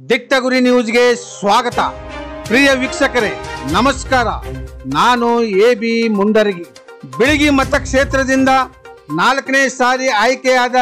ದಿಟ್ಟಗುರಿ ನ್ಯೂಸ್ಗೆ ಸ್ವಾಗತ ಪ್ರಿಯ ವೀಕ್ಷಕರೇ ನಮಸ್ಕಾರ ನಾನು ಎ ಬಿ ಮುಂಡರಗಿ ಬಿಳಿಗಿ ಮತಕ್ಷೇತ್ರದಿಂದ ನಾಲ್ಕನೇ ಸಾರಿ ಆಯ್ಕೆಯಾದ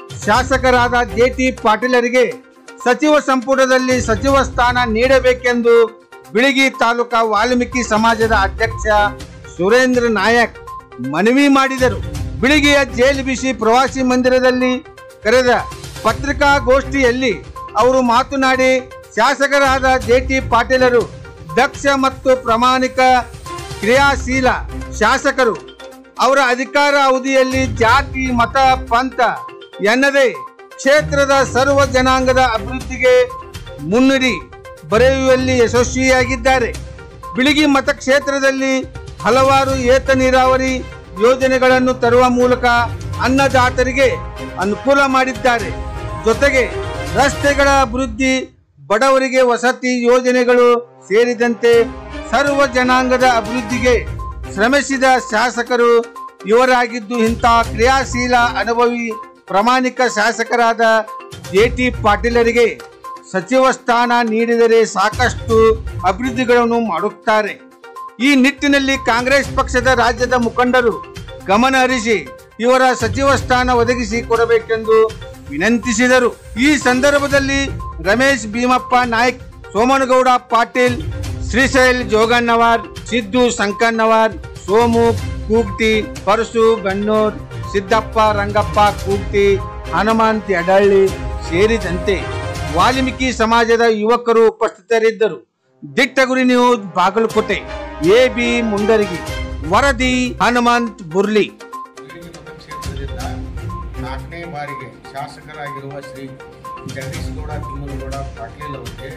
ಶಾಸಕರಾದ ಜೆ ಟಿ ಪಾಟೀಲರಿಗೆ ಸಚಿವ ಸಂಪುಟದಲ್ಲಿ ಸಚಿವ ಸ್ಥಾನ ನೀಡಬೇಕೆಂದು ಬಿಳಿಗಿ ತಾಲೂಕಾ ವಾಲ್ಮೀಕಿ ಸಮಾಜದ ಅಧ್ಯಕ್ಷ ಸುರೇಂದ್ರ ನಾಯಕ್ ಮನವಿ ಮಾಡಿದರು ಬಿಳಿಗಿಯ ಜೆಎಲ್ಬಿಸಿ ಪ್ರವಾಸಿ ಮಂದಿರದಲ್ಲಿ ಕರೆದ ಪತ್ರಿಕಾಗೋಷ್ಠಿಯಲ್ಲಿ ಅವರು ಮಾತನಾಡಿ ಶಾಸಕರಾದ ಜೆ ಟಿ ಪಾಟೀಲರು ದಕ್ಷ ಮತ್ತು ಪ್ರಾಮಾಣಿಕ ಕ್ರಿಯಾಶೀಲ ಶಾಸಕರು ಅವರ ಅಧಿಕಾರ ಅವಧಿಯಲ್ಲಿ ಜಾತಿ ಮತ ಪಂಥ ಎನ್ನದೇ ಕ್ಷೇತ್ರದ ಸರ್ವ ಜನಾಂಗದ ಅಭಿವೃದ್ಧಿಗೆ ಮುನ್ನುಡಿ ಬರೆಯುವಲ್ಲಿ ಯಶಸ್ವಿಯಾಗಿದ್ದಾರೆ ಬಿಳಿಗಿ ಮತಕ್ಷೇತ್ರದಲ್ಲಿ ಹಲವಾರು ಏತ ನೀರಾವರಿ ಯೋಜನೆಗಳನ್ನು ತರುವ ಮೂಲಕ ಅನ್ನದಾತರಿಗೆ ಅನುಕೂಲ ಮಾಡಿದ್ದಾರೆ ಜೊತೆಗೆ ರಸ್ತೆಗಳ ಅಭಿವೃದ್ಧಿ ಬಡವರಿಗೆ ವಸತಿ ಯೋಜನೆಗಳು ಸೇರಿದಂತೆ ಸರ್ವ ಜನಾಂಗದ ಅಭಿವೃದ್ಧಿಗೆ ಶ್ರಮಿಸಿದ ಶಾಸಕರು ಇವರಾಗಿದ್ದು ಇಂಥ ಕ್ರಿಯಾಶೀಲ ಅನುಭವಿ ಪ್ರಾಮಾಣಿಕ ಶಾಸಕರಾದ ಜೆ ಟಿ ಪಾಟೀಲರಿಗೆ ಸಚಿವ ಸ್ಥಾನ ನೀಡಿದರೆ ಸಾಕಷ್ಟು ಅಭಿವೃದ್ಧಿಗಳನ್ನು ಮಾಡುತ್ತಾರೆ ಈ ನಿಟ್ಟಿನಲ್ಲಿ ಕಾಂಗ್ರೆಸ್ ಪಕ್ಷದ ರಾಜ್ಯದ ಮುಖಂಡರು ಗಮನ ಹರಿಸಿ ಇವರ ಸಚಿವ ಸ್ಥಾನ ಒದಗಿಸಿ ಕೊಡಬೇಕೆಂದು ವಿನಂತಿಸಿದರು ಈ ಸಂದರ್ಭದಲ್ಲಿ ರಮೇಶ್ ಭೀಮಪ್ಪ ನಾಯ್ಕ್ ಸೋಮನಗೌಡ ಪಾಟೀಲ್ ಶ್ರೀಶೈಲ್ ಜೋಗಣ್ಣವರ್ ಸಿದ್ದು ಸಂಕಣ್ಣವರ್ ಸೋಮು ಕೂಗ್ಟಿ ಪರಸು ಬನ್ನೂರ್ ಸಿದ್ದಪ್ಪ ರಂಗಪ್ಪ ಕೂಗ್ಟಿ ಹನುಮಂತ್ ಯಡಳ್ಳಿ ಸೇರಿದಂತೆ ವಾಲ್ಮೀಕಿ ಸಮಾಜದ ಯುವಕರು ಉಪಸ್ಥಿತರಿದ್ದರು Dittaguri news Bagalkote A B Mundaragi ವರದಿ ಹನುಮಂತ್ ಬುರ್ಲಿ ಬಿಳಿಗಿ ಮತಕ್ಷೇತ್ರದಿಂದ ನಾಲ್ಕನೇ ಬಾರಿಗೆ ಶಾಸಕರಾಗಿರುವ ಶ್ರೀ ಜಗದೀಶ್ ಗೌಡ ತಿಮ್ಮನಗೌಡ ಪಾಟೀಲ್ ಅವರಿಗೆ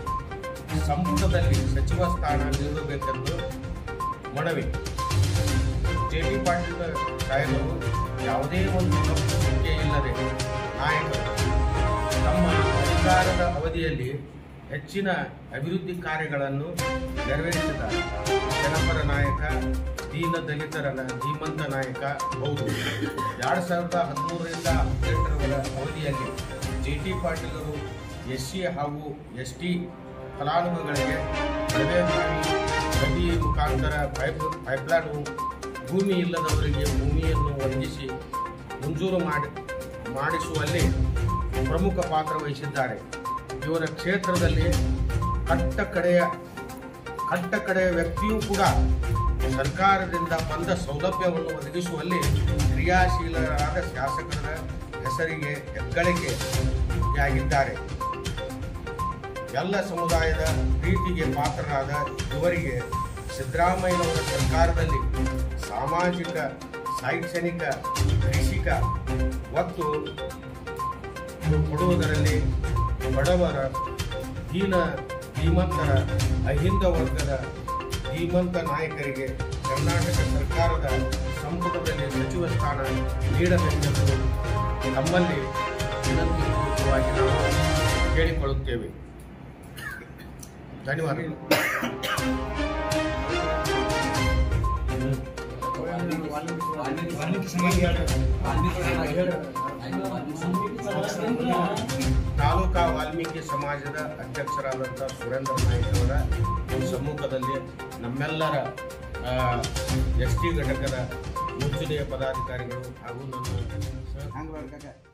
ಸಂಪುಟದಲ್ಲಿ ಸಚಿವ ಸ್ಥಾನ ನೀಡಬೇಕೆಂದು ಮನವಿ ಜೆ ಟಿ ಪಾಟೀಲ್ ಸಾಹೇಬರು ಯಾವುದೇ ಒಂದು ತಪ್ಪು ನಂಬಿಕೆ ಇಲ್ಲದೆ ನಾಯಕರು ತಮ್ಮ ಅಧಿಕಾರದ ಅವಧಿಯಲ್ಲಿ ಹೆಚ್ಚಿನ ಅಭಿವೃದ್ಧಿ ಕಾರ್ಯಗಳನ್ನು ನೆರವೇರಿಸಿದ್ದಾರೆ ಜನಪರ ನಾಯಕ ದೀನ ದಲಿತರ ನ- ಧೀಮಂತ ನಾಯಕ ಹೌದು ಎರಡು ಸಾವಿರದ ಹದಿಮೂರರಿಂದ ಹದಿನೆಂಟರ ಅವಧಿಯಲ್ಲಿ ಜೆ ಟಿ ಪಾಟೀಲರು ಎಸ್ ಸಿ ಹಾಗೂ ಎಸ್ ಟಿ ಫಲಾನುಭವಿಗಳಿಗೆ ಕಡಿಮೆ ಬಾವಿ ನದಿ ಮುಖಾಂತರ ಪೈಪ್ ಪೈಪ್ಲೈನು ಭೂಮಿ ಇಲ್ಲದವರಿಗೆ ಭೂಮಿಯನ್ನು ಒದಗಿಸಿ ಮಂಜೂರು ಮಾಡಿ ಮಾಡಿಸುವಲ್ಲಿ ಪ್ರಮುಖ ಪಾತ್ರ ವಹಿಸಿದ್ದಾರೆ ಇವರ ಕ್ಷೇತ್ರದಲ್ಲಿ ಕಟ್ಟ ಕಡೆಯ ಕಟ್ಟ ಕಡೆಯ ವ್ಯಕ್ತಿಯೂ ಕೂಡ ಸರ್ಕಾರದಿಂದ ಬಂದ ಸೌಲಭ್ಯವನ್ನು ಒದಗಿಸುವಲ್ಲಿ ಕ್ರಿಯಾಶೀಲರಾದ ಶಾಸಕರ ಹೆಸರಿಗೆ ಹೆಗ್ಗಳಿಕೆಯಾಗಿದ್ದಾರೆ ಎಲ್ಲ ಸಮುದಾಯದ ಪ್ರೀತಿಗೆ ಪಾತ್ರರಾದ ಇವರಿಗೆ ಸಿದ್ದರಾಮಯ್ಯನವರ ಸರ್ಕಾರದಲ್ಲಿ ಸಾಮಾಜಿಕ ಶೈಕ್ಷಣಿಕ ಕೃಷಿಕ ಒತ್ತು ಕೊಡುವುದರಲ್ಲಿ ಬಡವರ ದೀನ ಧೀಮಂತರ ಅಹಿಂದ ವರ್ಗದ ಧೀಮಂತ ನಾಯಕರಿಗೆ ಕರ್ನಾಟಕ ಸರ್ಕಾರದ ಸಂಪುಟದಲ್ಲಿ ಸಚಿವ ಸ್ಥಾನ ನೀಡಬೇಕೆಂದು ನಮ್ಮಲ್ಲಿ ವಿನಂತಿಪೂರ್ವಕವಾಗಿ ನಾವು ಕೇಳಿಕೊಳ್ಳುತ್ತೇವೆ ಧನ್ಯವಾದಗಳು ತಾಲೂಕಾ ವಾಲ್ಮೀಕಿ ಸಮಾಜದ ಅಧ್ಯಕ್ಷರಾದಂಥ ಸುರೇಂದ್ರ ನಾಯ್ಕ ಅವರ ಈ ಸಮ್ಮುಖದಲ್ಲಿ ನಮ್ಮೆಲ್ಲರ ಎಸ್ ಟಿ ಘಟಕದ ಮುಂಚೂಣಿಯ ಪದಾಧಿಕಾರಿಗಳು ಹಾಗೂ ನನ್ನ ಸಹ